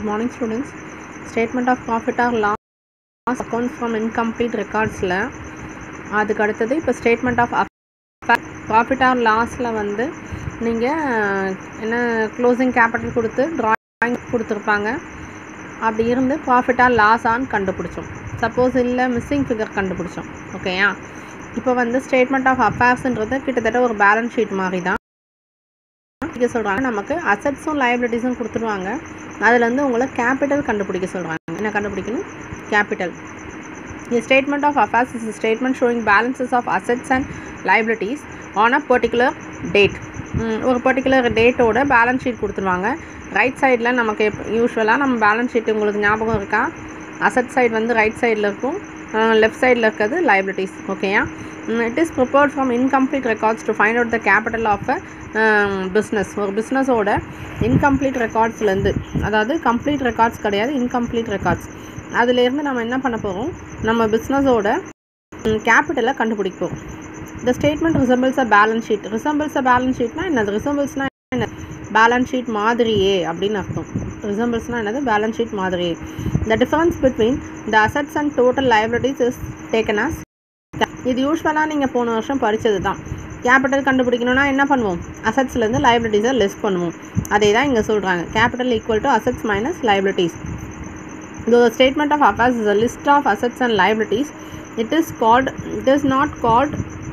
Good morning students statement of profit or loss account from incomplete ரெக்கார்ட்ஸில் அதுக்கு அடுத்தது இப்போ ஸ்டேட்மெண்ட் ஆஃப் ப்ராஃபிட் ஆர் லாஸில் வந்து நீங்கள் என்ன க்ளோசிங் கேபிட்டல் கொடுத்து ட்ராயிங் கொடுத்துருப்பாங்க அப்படி இருந்து ப்ராஃபிட் ஆர் லாஸ் ஆன் கண்டுபிடிச்சோம் சப்போஸ் இல்லை மிஸ்ஸிங் ஃபிகர் கண்டுபிடிச்சோம் ஓகேயா இப்போ வந்து ஸ்டேட்மெண்ட் ஆஃப் அஃபேர்ஸ்ன்றது கிட்டத்தட்ட ஒரு பேலன்ஸ் ஷீட் மாதிரி தான் கண்டுபிடிக்க சொல்கிறாங்க நமக்கு அசட்ஸும் லைபிலிட்டிஸும் கொடுத்துருவாங்க அதில் வந்து உங்களை கேபிட்டல் கண்டுபிடிக்க சொல்கிறாங்க என்ன கண்டுபிடிக்கணும் capital A statement of affairs is a statement showing balances of assets and liabilities on a particular date. ம், ஒரு பர்டிகுலர் டேட்டோட பேலன்ஸ் ஷீட் கொடுத்துருவாங்க ரைட் சைடில் நமக்கு யூஸ்வலாக நம்ம பேலன்ஸ் ஷீட் உங்களுக்கு ஞாபகம் இருக்கா அசட் சைடு வந்து ரைட் சைடில் இருக்கும் லெஃப்ட் சைடில் இருக்கிறது liabilities ஓகேயா it is prepared from incomplete records to find out the capital of a business ஒரு பிஸ்னஸோட இன்கம்ப்ளீட் ரெக்கார்ட்ஸ்லேருந்து அதாவது கம்ப்ளீட் ரெக்கார்ட்ஸ் கிடையாது இன்கம்ப்ளீட் ரெக்கார்ட்ஸ் அதுலேருந்து நம்ம என்ன பண்ண போகிறோம் நம்ம பிஸ்னஸோட கேபிட்டலை கண்டுபிடிக்க போகிறோம் இந்த statement resembles a balance sheet resembles a balance ஷீட்னா என்னது ரிசம்பிள்ஸ்னால் என்ன பேலன்ஸ் ஷீட் மாதிரியே அப்படின்னு அர்த்தம் ரிசம்பிள்ஸ்னால் என்னது பேலன்ஸ் ஷீட் மாதிரியே the difference between the assets and total liabilities is taken as இது யூஸ்வலாக நீங்கள் போன வருஷம் படித்தது தான் கேபிட்டல் கண்டுபிடிக்கணும்னா என்ன பண்ணுவோம் அசட்ஸ்லேருந்து லைபிலிட்டிஸை லெஸ் பண்ணுவோம் அதே தான் இங்கே சொல்கிறாங்க capital equal to assets minus liabilities Though the statement of affairs is a list of assets and liabilities, it is called it is not called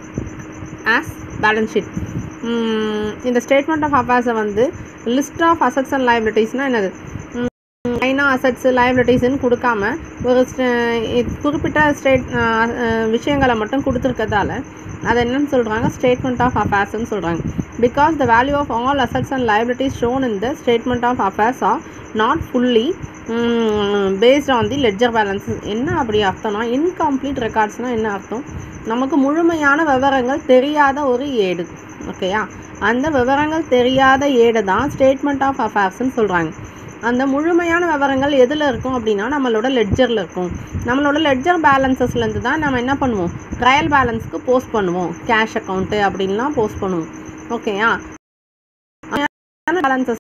as balance sheet. ம், இந்த ஸ்டேட்மெண்ட் ஆஃப் அஃபேர்ஸை வந்து list of assets and லைபிலிட்டிஸ்னால் என்னது லைனாக assets லைபிலிட்டிஸ்ன்னு கொடுக்காம ஒரு ஸ்ட- இ- குறிப்பிட்ட ஸ்டேட் விஷயங்களை மட்டும் கொடுத்துருக்கதால அதை என்னன்னு சொல்கிறாங்க ஸ்டேட்மெண்ட் ஆஃப் அஃபேர்ஸ்னு சொல்கிறாங்க because the value of all assets and liabilities shown in the statement of affairs are not fully based on the ledger balances என்ன அப்படி அர்த்தம்னா இன்கம்ப்ளீட் ரெக்கார்ட்ஸ்னால் என்ன அர்த்தம் நமக்கு முழுமையான விவரங்கள் தெரியாத ஒரு ஏடு ஓகேயா அந்த விவரங்கள் தெரியாத ஏடு தான் ஸ்டேட்மெண்ட் ஆஃப் அஃபேர்ஸ்னு சொல்கிறாங்க அந்த முழுமையான விவரங்கள் எதில் இருக்கும் அப்படின்னா நம்மளோட லெட்ஜரில் இருக்கும் நம்மளோட லெட்ஜர் பேலன்சஸ்லேருந்து தான் நம்ம என்ன பண்ணுவோம் ட்ரையல் பேலன்ஸ்க்கு போஸ்ட் பண்ணுவோம் கேஷ் அக்கௌண்ட்டு அப்படின்லாம் போஸ்ட் பண்ணுவோம் ஓகேயா பேலன்சஸ்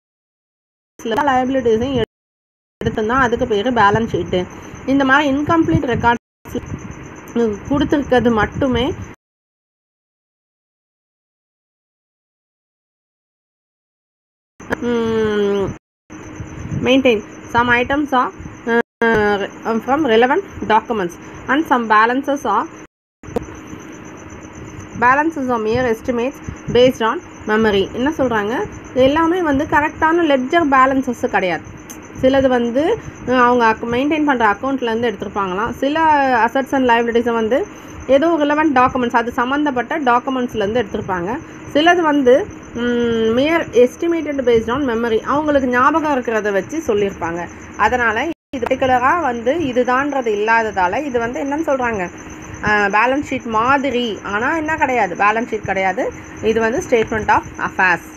லைபிலிட்டிஸையும் எடுத்தோம்னா அதுக்கு பேர் பேலன்ஸ் ஷீட்டு இந்த மாதிரி இன்கம்ப்ளீட் ரெக்கார்ட்ஸ் கொடுத்துருக்கிறது மட்டுமே maintain some items are uh, from relevant documents and some balances are balances are mere estimates based on memory என்ன சொல்கிறாங்க எல்லாமே வந்து கரெக்டான லெட்ஜர் பேலன்சஸ் கிடையாது சிலது வந்து அஹ், அவங்க மெயின்டைன் பண்ணுற அக்கௌண்ட்லேருந்து எடுத்திருப்பாங்களாம் சில அசட்ஸ் அண்ட் லைபிலிட்டிஸை வந்து ஏதோ ரிலவெண்ட் டாக்குமெண்ட்ஸ் அது சம்மந்தப்பட்ட டாக்குமெண்ட்ஸ்லேருந்து எடுத்திருப்பாங்க சிலது வந்து mere estimated based on memory அவங்களுக்கு ஞாபகம் இருக்கிறத வச்சு சொல்லியிருப்பாங்க அதனால் இது பர்டிகுலராக வந்து இதுதான்றது இல்லாததால் இது வந்து என்னன்னு சொல்கிறாங்க பேலன்ஸ் ஷீட் மாதிரி ஆனால் என்ன கிடையாது பேலன்ஸ் ஷீட் கிடையாது இது வந்து ஸ்டேட்மெண்ட் ஆஃப் அஃபேர்ஸ்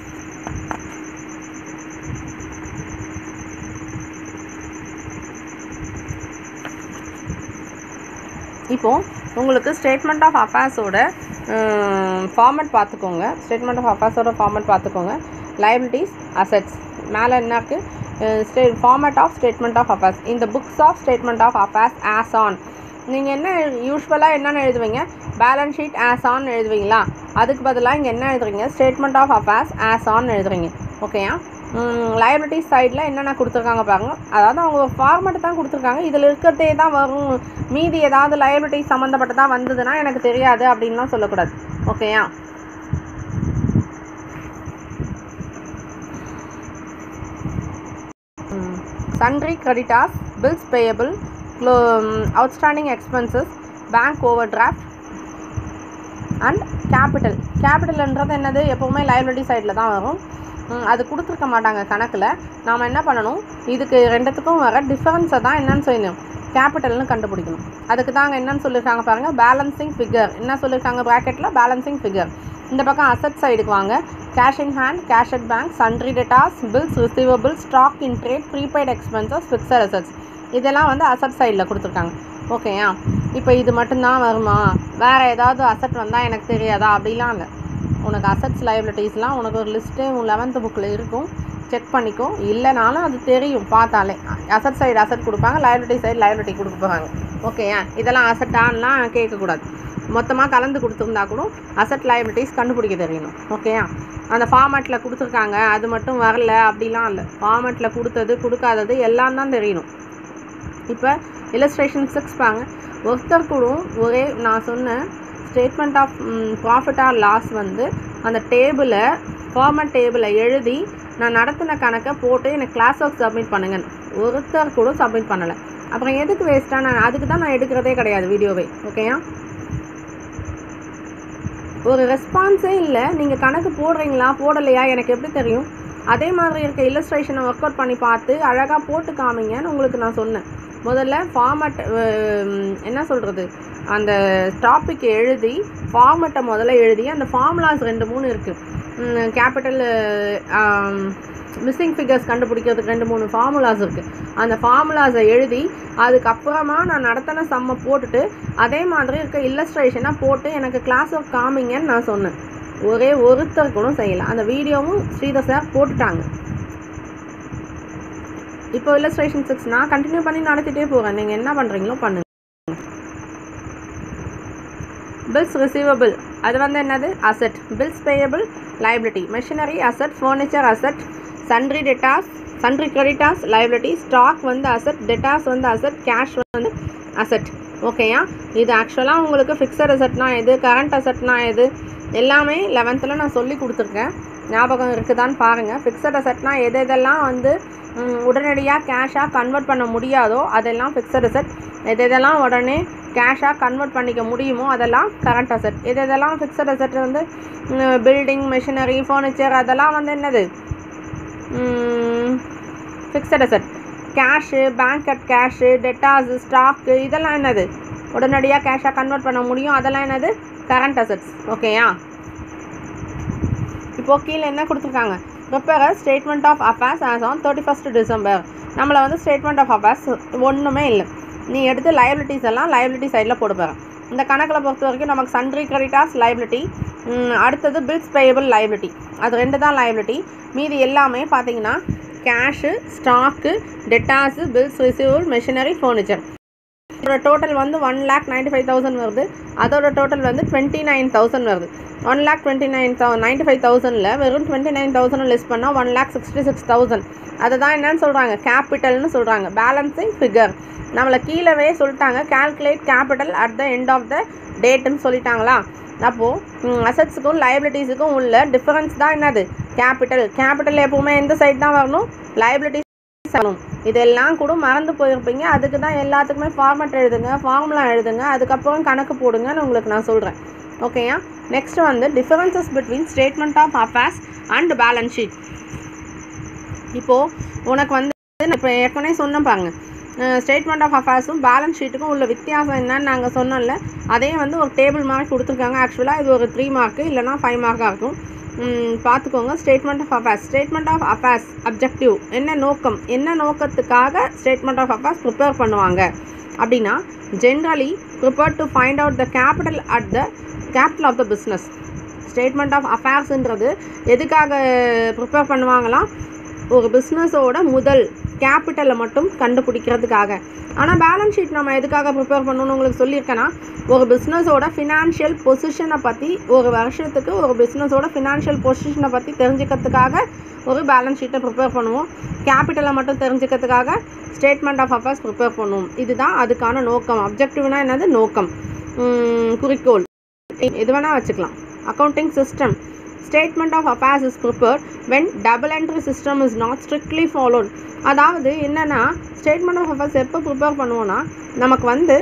இப்போது உங்களுக்கு ஸ்டேட்மெண்ட் ஆஃப் அஃபேர்ஸோட ஃபார்மட் பார்த்துக்கோங்க ஸ்டேட்மெண்ட் ஆஃப் அஃபேர்ஸோட ஃபார்மட் பார்த்துக்கோங்க liabilities அசட்ஸ் மேலே என்ன இருக்குது ஸ்டே format of statement of affairs இந்த books of statement of affairs as on நீங்கள் என்ன யூஸ்வலாக என்னென்னு எழுதுவீங்க பேலன்ஸ் ஷீட் ஆஸ் ஆன் எழுதுவீங்களா அதுக்கு பதிலாக இங்கே என்ன எழுதுறீங்க statement of affairs as on எழுதுறீங்க ஓகேயா லைபிலிட்டிஸ் சைடில் என்னென்ன கொடுத்துருக்காங்க பாருங்க அதாவது அவங்க ஃபார்மேட் தான் கொடுத்துருக்காங்க இதில் இருக்கிறதே தான் வரும் மீதி ஏதாவது லைபிலிட்டிஸ் சம்மந்தப்பட்டதாக வந்ததுன்னா எனக்கு தெரியாது அப்படின்லாம் சொல்லக்கூடாது ஓகேயா sundry creditors bills payable clo- um, outstanding expenses bank overdraft and capital கேபிட்டல்ன்றது என்னது எப்போவுமே லைபிலிட்டி சைடில் தான் வரும் ம், அது கொடுத்துருக்க மாட்டாங்க கணக்கில் நாம் என்ன பண்ணணும் இதுக்கு ரெண்டுத்துக்கும் வர டிஃபரன்ஸை தான் என்னன்னு செய்யணும் கேபிட்டல்னு கண்டுபிடிக்கணும் அதுக்கு தாங்க என்னன்னு சொல்லியிருக்காங்க பாருங்கள் பேலன்சிங் ஃபிகர் என்ன சொல்லியிருக்காங்க ப்ராக்கெட்டில் பேலன்சிங் ஃபிகர் இந்த பக்கம் அசட் சைடுக்கு வாங்க cash in hand cash at bank sundry debtors bills receivable stock in trade prepaid expenses fixed assets இதெல்லாம் வந்து அசட் சைடில் கொடுத்துருக்காங்க ஓகேயா இப்போ இது மட்டும்தான் வருமா வேறு ஏதாவது அசட் வந்தால் எனக்கு தெரியாதா அப்படிலாம் இல்லை உனக்கு அசட்ஸ் லைபிலிட்டிஸ்லாம் உனக்கு ஒரு லிஸ்ட்டு உன் லெவன்த்து புக்கில் இருக்கும் செக் பண்ணிக்கோ இல்லைனாலும் அது தெரியும் பார்த்தாலே அசட் சைடு அசட் கொடுப்பாங்க லைபிலிட்டி சைடு லைபிலிட்டி கொடுப்பாங்க ஓகேயா இதெல்லாம் அசட்டான்லாம் கேட்கக்கூடாது மொத்தமாக கலந்து கொடுத்துருந்தா கூட அசட் லைபிலிட்டிஸ் கண்டுபிடிக்க தெரியணும் ஓகேயா அந்த ஃபார்மேட்டில் கொடுத்துருக்காங்க அது மட்டும் வரல அப்படிலாம் இல்லை ஃபார்மேட்டில் கொடுத்தது கொடுக்காதது எல்லாம் தான் தெரியணும் இப்போ இல்லஸ்ட்ரேஷன் சிக்ஸ் பாங்க ஒருத்தர் கூட ஒரே நான் சொன்ன statement of profit or loss வந்து அந்த டேபிளை ஃபார்மட் டேபிளை எழுதி நான் நடத்தின கணக்கை போட்டு எனக்கு கிளாஸ் ஒர்க் சப்மிட் பண்ணுங்க ஒருத்தர் கூட சப்மிட் பண்ணலை அப்புறம் எதுக்கு வேஸ்ட்டாக நான் அதுக்கு தான் நான் எடுக்கிறதே கிடையாது வீடியோவே ஓகேயா ஒரு ரெஸ்பான்ஸே இல்லை நீங்கள் கணக்கு போடுறீங்களா போடலையா எனக்கு எப்படி தெரியும் அதே மாதிரி இருக்க இல்லஸ்ட்ரேஷனை ஒர்க் அவுட் பண்ணி பார்த்து அழகாக போட்டு காமிங்கன்னு உங்களுக்கு நான் சொன்னேன் முதல்ல ஃபார்மட் என்ன சொல்கிறது அந்த டாபிக் எழுதி ஃபார்மட்டை முதல்ல எழுதி அந்த ஃபார்முலாஸ் ரெண்டு மூணு இருக்குது கேபிட்டல் மிஸ்ஸிங் ஃபிகர்ஸ் கண்டுபிடிக்கிறதுக்கு ரெண்டு மூணு ஃபார்முலாஸ் இருக்குது அந்த ஃபார்முலாஸை எழுதி அதுக்கப்புறமா நான் நடத்தின சம்மை போட்டுட்டு அதே மாதிரி இருக்க இல்லஸ்ட்ரேஷனை போட்டு எனக்கு கிளாஸ் ஆஃப் காமிங்கன்னு நான் சொன்னேன் ஒரே ஒருத்தர் கூட செய்யலை அந்த வீடியோவும் ஸ்ரீதர் சார் போட்டுட்டாங்க இப்போ இல்லஸ்ட்ரேஷன் சிக்ஸ் நான் கண்டினியூ பண்ணி நடத்திட்டே போகிறேன் நீங்கள் என்ன பண்ணுறீங்களோ பண்ணுங்க பில்ஸ் ரிசீவபிள் அது வந்து என்னது asset bills payable liability machinery asset furniture asset sundry debtors sundry creditors liability stock வந்து அசெட் டெட்டாஸ் வந்து அசெட் கேஷ் வந்து அசெட் ஓகேயா இது ஆக்சுவலாக உங்களுக்கு ஃபிக்ஸட் அசெட்னா எது கரண்ட் அசெட்னா எது எல்லாமே லெவன்த்தில் நான் சொல்லி கொடுத்துருக்கேன் ஞாபகம் இருக்குதான்னு பாருங்கள் ஃபிக்ஸட் அசெட்னா எது எதெல்லாம் வந்து உடனடியாக கேஷாக கன்வெர்ட் பண்ண முடியாதோ அதெல்லாம் ஃபிக்ஸட் அசெட் எது எதெல்லாம் உடனே கேஷாக கன்வெர்ட் பண்ணிக்க முடியுமோ அதெல்லாம் கரண்ட் அசெட் எது எதெல்லாம் ஃபிக்ஸட் அசெட் வந்து பில்டிங் மிஷினரி ஃபர்னிச்சர் அதெல்லாம் வந்து என்னது fixed asset cash bank at cash debtors stock இதெல்லாம் என்னது உடனடியாக கேஷாக கன்வெர்ட் பண்ண முடியும் அதெல்லாம் என்னது கரண்ட் அசெட்ஸ் ஓகேயா இப்போது கீழே என்ன கொடுத்துருக்காங்க prepare statement of affairs as on thirty first December நம்மளை வந்து ஸ்டேட்மெண்ட் ஆஃப் அஃபேர்ஸ் ஒன்றுமே இல்லை நீ எடுத்து லைபிலிட்டிஸ் எல்லாம் லைபிலிட்டி சைடில் போட்டு போகிறேன் இந்த கணக்கில் பொறுத்த வரைக்கும் நமக்கு சன்ட்ரி கிரெடிட்டாஸ் லைபிலிட்டி அடுத்தது பில்ஸ் பேயபிள் லைபிலிட்டி அது ரெண்டு தான் லைபிலிட்டி மீதி எல்லாமே பார்த்தீங்கன்னா cash stock debtors bills receivable machinery furniture அதோட டோட்டல் வந்து one lakh ninety five thousand வருது அதோட டோட்டல் வந்து டுவெண்ட்டி நைன் தௌசண்ட் வருது ஒன் லேக் டுவெண்ட்டி நைன் தௌ நைன்ட்டி ஃபைவ் தௌசண்டில் வெறும் டுவெண்ட்டி நைன் தௌசண்ட் லெஸ் பண்ணால் one lakh sixty six thousand அதை தான் என்னன்னு சொல்கிறாங்க கேபிட்டல்னு சொல்கிறாங்க பேலன்சிங் ஃபிகர் நம்மளை கீழவே சொல்லிட்டாங்க calculate capital at the end of the டேட்டுன்னு சொல்லிட்டாங்களா அப்போது அசட்ஸுக்கும் லைபிலிட்டிஸுக்கும் உள்ள டிஃபரன்ஸ் தான் என்னது கேபிட்டல் கேபிட்டல் எப்போவுமே எந்த சைட் தான் வரணும் லைபிலிட்டிஸ் வரணும் இதெல்லாம் கூட மறந்து போயிருப்பீங்க அதுக்கு தான் எல்லாத்துக்குமே ஃபார்மேட் எழுதுங்க ஃபார்முலா எழுதுங்க அதுக்கப்புறம் கணக்கு போடுங்கன்னு உங்களுக்கு நான் சொல்கிறேன் ஓகேயா நெக்ஸ்ட் வந்து differences between statement of affairs and balance sheet இப்போது உனக்கு வந்து இப்போ ஏற்கனவே சொன்னேன் பாருங்க ஸ்டேட்மெண்ட் ஆஃப் அஃபேர்ஸும் பேலன்ஸ் ஷீட்டுக்கும் உள்ள வித்தியாசம் என்னன்னு நாங்கள் சொன்னோம்ல அதே வந்து ஒரு டேபிள் மார்க் கொடுத்துருக்காங்க ஆக்சுவலாக இது ஒரு த்ரீ மார்க்கு இல்லைனா ஃபைவ் மார்க்காக இருக்கும் பார்த்துக்கோங்க statement of affairs statement of affairs objective என்ன நோக்கம் என்ன நோக்கத்துக்காக ஸ்டேட்மெண்ட் ஆஃப் அஃபேர்ஸ் ப்ரிப்பேர் பண்ணுவாங்க அப்படின்னா generally prepare to find out the capital at the capital of the business statement of அஃபேர்ஸுன்றது எதுக்காக ப்ரிப்பேர் பண்ணுவாங்களாம் ஒரு பிஸ்னஸோட முதல் கேபிட்டலை மட்டும் கண்டுபிடிக்கிறதுக்காக ஆனால் பேலன்ஸ் ஷீட் நம்ம எதுக்காக ப்ரிப்பேர் பண்ணணும்னு உங்களுக்கு சொல்லியிருக்கேன்னா ஒரு பிஸ்னஸோட ஃபினான்ஷியல் பொசிஷனை பற்றி ஒரு வருஷத்துக்கு ஒரு பிஸ்னஸோட ஃபினான்ஷியல் பொசிஷனை பற்றி தெரிஞ்சுக்கிறதுக்காக ஒரு பேலன்ஸ் ஷீட்டை ப்ரிப்பேர் பண்ணுவோம் கேபிட்டலை மட்டும் தெரிஞ்சுக்கிறதுக்காக ஸ்டேட்மெண்ட் ஆஃப் அஃபேர்ஸ் ப்ரிப்பேர் பண்ணுவோம் இதுதான் அதுக்கான நோக்கம் அப்ஜெக்டிவ்னா என்னது நோக்கம் குறிக்கோள் எது வேணால் வச்சுக்கலாம் accounting system statement of affairs is prepared when double entry system is not strictly followed அதாவது என்னென்னா ஸ்டேட்மெண்ட் ஆஃப் அஃபேர்ஸ் எப்போ ப்ரிப்பேர் பண்ணுவோன்னா நமக்கு வந்து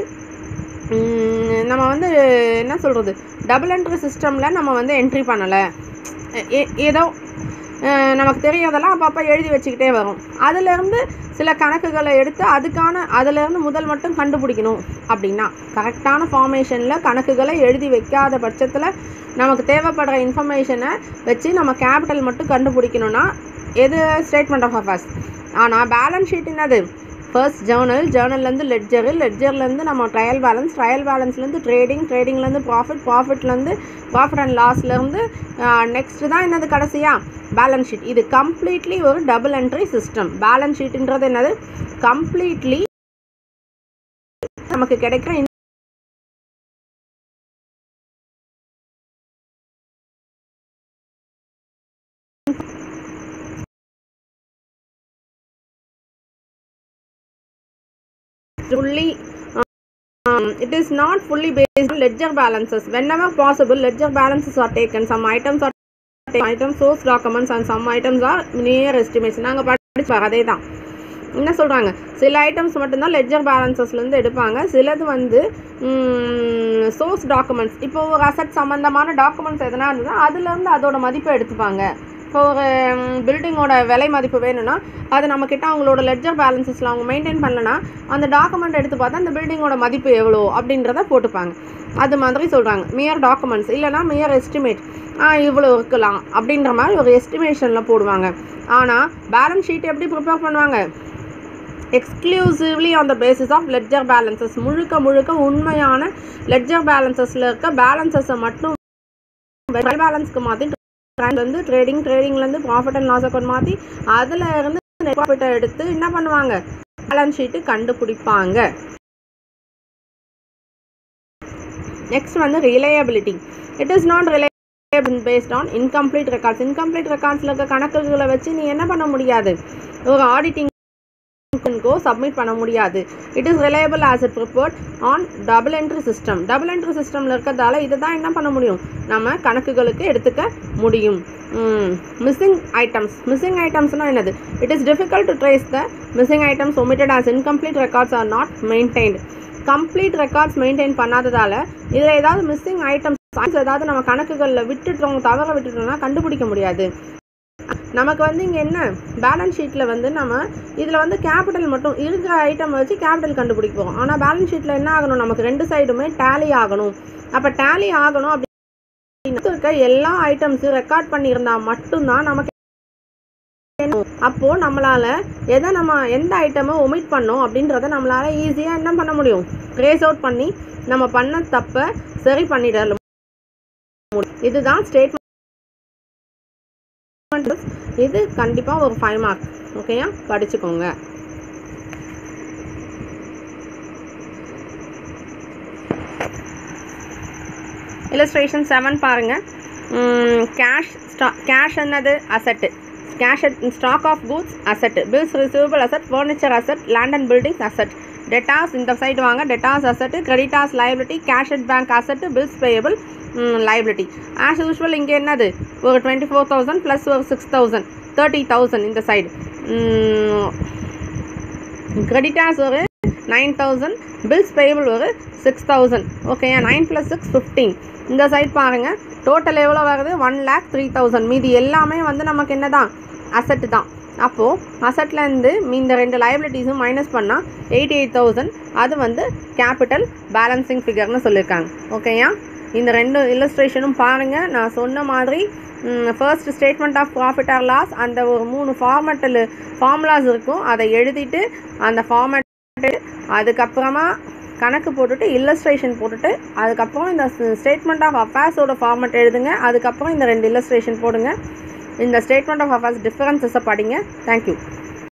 நம்ம வந்து என்ன சொல்கிறது டபுள் என்ட்ரி சிஸ்டமில் நம்ம வந்து என்ட்ரி பண்ணலை ஏதோ நமக்கு தெரியறதெல்லாம் அப்பப்போ எழுதி வச்சுக்கிட்டே வரும் அதிலேருந்து சில கணக்குகளை எடுத்து அதுக்கான அதிலேருந்து முதல் மட்டும் கண்டுபிடிக்கணும் அப்படின்னா கரெக்டான ஃபார்மேஷனில் கணக்குகளை எழுதி வைக்காத பட்சத்தில் நமக்கு தேவைப்படுற இன்ஃபர்மேஷனை வச்சு நம்ம கேபிட்டல் மட்டும் கண்டுபிடிக்கணும்னா எது ஸ்டேட்மெண்ட் ஆஃப் அஃபேர்ஸ் ஆனால் பேலன்ஸ் ஷீட் என்னது ஃபர்ஸ்ட் ஜேர்னல் ஜேர்னல்லேருந்து லெட்ஜரு லெட்ஜர்லேருந்து நம்ம ட்ரையல் பேலன்ஸ் ட்ரையல் பேலன்ஸ்லேருந்து ட்ரேடிங் ட்ரேடிங்லேருந்து ப்ராஃபிட் ப்ராஃபிட்லேருந்து ப்ராஃபிட் அண்ட் லாஸ்லேருந்து நெக்ஸ்ட்டு தான் என்னது கடைசியாக பேலன்ஸ் ஷீட் இது கம்ப்ளீட்லி ஒரு டபுள் என்ட்ரி சிஸ்டம் பேலன்ஸ் ஷீட்டுன்றது என்னது கம்ப்ளீட்லி நமக்கு கிடைக்கிற fully um, it is not fully based on ledger balances whenever possible ledger balances are taken some items are taken items source documents and some items are near estimates நாங்கள் படிச்சு அதே தான் என்ன சொல்கிறாங்க சில ஐட்டம்ஸ் மட்டும்தான் லெட்ஜர் பேலன்சஸ்லேருந்து எடுப்பாங்க சிலது வந்து சோர்ஸ் டாக்குமெண்ட்ஸ் இப்போ ஒரு அசட் சம்மந்தமான டாக்குமெண்ட்ஸ் எதனா இருந்ததுன்னா அதுலேருந்து அதோட மதிப்பை எடுத்துப்பாங்க இப்போ ஒரு பில்டிங்கோட விலை மதிப்பு வேணும்னா அது நம்மக்கிட்ட அவங்களோட லெட்ஜர் பேலன்சஸில் அவங்க மெயின்டைன் பண்ணலனா அந்த டாக்குமெண்ட் எடுத்து பார்த்தா அந்த பில்டிங்கோட மதிப்பு எவ்வளோ அப்படின்றத போட்டுப்பாங்க அது மாதிரி சொல்கிறாங்க மியர் டாக்குமெண்ட்ஸ் இல்லைனா மியர் எஸ்டிமேட் இவ்வளோ இருக்கலாம் அப்படின்ற மாதிரி ஒரு எஸ்டிமேஷனில் போடுவாங்க ஆனால் பேலன்ஸ் ஷீட் எப்படி ப்ரிப்பேர் பண்ணுவாங்க exclusively on the basis of ledger balances முழுக்க முழுக்க உண்மையான லெட்ஜர் பேலன்சஸில் இருக்க பேலன்சஸை மட்டும் பேலன்ஸ்க்கு மாற்றி வந்து ட்ரேடிங் ட்ரேடிங்லேருந்து ப்ராஃபிட் அண்ட் லாஸ் அக்கௌண்ட் மாற்றி அதில் இருந்து நெட் ப்ராஃபிட்டை எடுத்து என்ன பண்ணுவாங்க பேலன்ஸ் ஷீட்டு கண்டுபிடிப்பாங்க நெக்ஸ்ட் வந்து reliability it is not reliable based on incomplete records incomplete ரெக்கார்ட்ஸில் இருக்க கணக்குகளை வச்சு நீ என்ன பண்ண முடியாது ஒரு ஆடிட்டிங் கோ சப்மிட் பண்ண முடியாது it is reliable as it prepared on double entry system double entry சிஸ்டமில் இருக்கிறதால இதை தான் என்ன பண்ண முடியும் நம்ம கணக்குகளுக்கு எடுத்துக்க முடியும் மிஸ்ஸிங் ஐட்டம்ஸ் மிஸ்ஸிங் ஐட்டம்ஸ்னால் என்னது it is difficult to trace the missing items omitted as incomplete records are not maintained complete records maintain பண்ணாததால் இதில் ஏதாவது மிஸ்ஸிங் ஐட்டம்ஸ் ஏதாவது நம்ம கணக்குகளில் விட்டுட்டோம் தவற விட்டுட்டோம்னா கண்டுபிடிக்க முடியாது நமக்கு வந்து இங்கே என்ன பேலன்ஸ் ஷீட்டில் வந்து நம்ம இதில் வந்து கேபிட்டல் மட்டும் இருக்கிற ஐட்டம் வச்சு கேபிட்டல் கண்டுபிடிக்க போகிறோம் ஆனால் பேலன்ஸ் ஷீட்டில் என்ன ஆகணும் நமக்கு ரெண்டு சைடுமே டேலி ஆகணும் அப்போ டேலி ஆகணும் அப்படின்னு இருக்க எல்லா ஐட்டம்ஸும் ரெக்கார்ட் பண்ணியிருந்தா மட்டும்தான் நமக்கு அப்போது நம்மளால் எதை நம்ம எந்த ஐட்டமை ஒமிட் பண்ணோம் அப்படின்றத நம்மளால் ஈஸியாக என்ன பண்ண முடியும் ட்ரேஸ் அவுட் பண்ணி நம்ம பண்ண தப்பை சரி பண்ணிடலாம் இதுதான் ஸ்டேட்மெண்ட் இது கண்டிப்பாக ஒரு ஃபைவ் மார்க் ஓகேயா படிச்சுக்கோங்க இல்லஸ்ட்ரேஷன் செவன் பாருங்கள் கேஷ் ஸ்டா கேஷ் என்னது asset cash stock of goods asset bills receivable asset furniture asset land and buildings asset debtors இந்த சைடு வாங்க debtors asset creditors liability cash at bank asset bills payable liability as usual இங்கே என்னது ஒரு twenty four thousand plus ஒரு six thousand thirty thousand இந்த side creditors ஒரு nine thousand bills payable ஒரு six thousand ஓகேயா நைன் ப்ளஸ் சிக்ஸ் ஃபிஃப்டீன் இந்த side பாருங்கள் டோட்டல் எவ்வளோ வருது ஒன் லேக் த்ரீ தௌசண்ட் மீதி எல்லாமே வந்து நமக்கு என்ன தான் அசட்டு தான் அப்போது அசட்லேருந்து இந்த ரெண்டு லைபிலிட்டிஸும் மைனஸ் பண்ணால் எயிட்டி எயிட் தௌசண்ட் அது வந்து கேபிட்டல் பேலன்சிங் ஃபிகர்னு சொல்லியிருக்காங்க ஓகேயா இந்த ரெண்டு இல்லஸ்ட்ரேஷனும் பாருங்கள் நான் சொன்ன மாதிரி first statement of profit or loss அந்த ஒரு மூணு ஃபார்மெட்டில் ஃபார்முலாஸ் இருக்கும் அதை எழுதிட்டு அந்த ஃபார்மெட் அதுக்கப்புறமா கணக்கு போட்டுட்டு இல்லஸ்ட்ரேஷன் போட்டுட்டு அதுக்கப்புறம் இந்த ஸ்டேட்மெண்ட் ஆஃப் அஃபேர்ஸோட ஃபார்மெட் எழுதுங்க அதுக்கப்புறம் இந்த ரெண்டு இல்லஸ்ட்ரேஷன் போடுங்க இந்த ஸ்டேட்மெண்ட் ஆஃப் அஃபேர்ஸ் டிஃபரன்சஸை படிங்க தேங்க்யூ